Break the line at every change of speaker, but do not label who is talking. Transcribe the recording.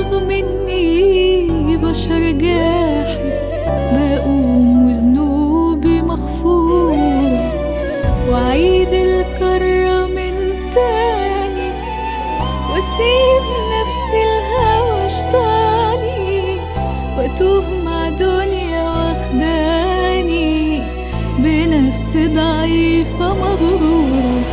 رغم اني بشر جاحد بقوم وذنوبي مغفورة وعيد الكرة من تاني واسيب نفسي الهوى شطاني واتوه مع دنيا واخداني بنفس ضعيفة مغرورة